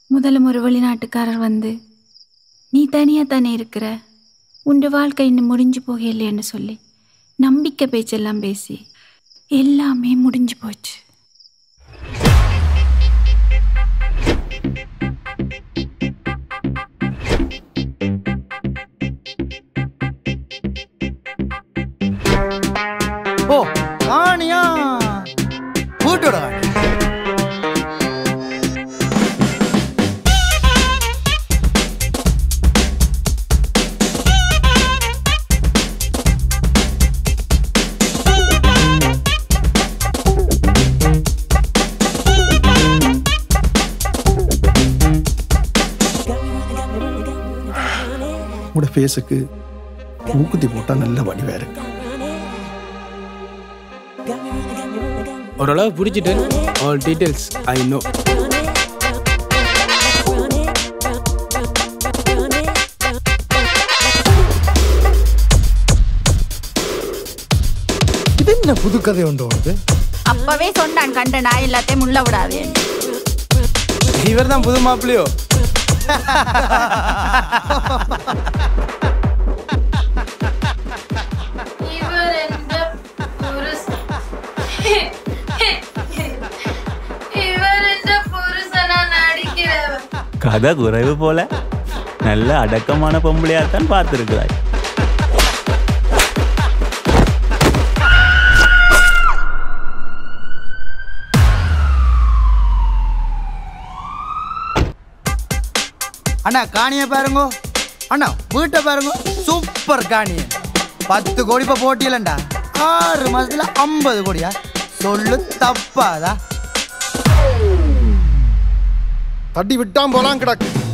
முதலும் ஒரு வெளிநாட்டுக்காரர் வந்து நீ தனியா தானே இருக்கிற உன் வாழ்க்கை இன்னும் முடிஞ்சு போகலைன்னு சொல்லி நம்பிக்கை பேச்செல்லாம் பேசி எல்லாமே முடிஞ்சு போச்சு ஓ காணியா வீட்டோட காணி உங்களோட ஃபேஸுக்கு மூக்குத்தி போட்டால் நல்ல வடிவா இருக்கு ஓரளவு பிடிச்சிட்டு ஆல் டீட்டெயில்ஸ் ஐ நோ இது என்ன புது கதை உண்டு உனக்கு அப்பவே சொன்னான் கண்ட நாய் எல்லாத்தையும் முள்ள விடாதே இவர் தான் புது மாப்பிள்ளையோ இவர் எந்த புருஷன் இவர் எந்த புருஷனா நடிக்கிறவர் கதை குறைவு போல நல்ல அடக்கமான பொம்பளையாத்தான் பார்த்துருக்கிறாய் அண்ணா காணிய பாருங்க அண்ணா வீட்டை பாருங்க சூப்பர் காணி பத்து கோடி இப்ப போட்டியலண்டா ஆறு மாசத்துல ஐம்பது கோடியா சொல்லு தப்பாதா தட்டி விட்டான் போலாம் கிடக்கு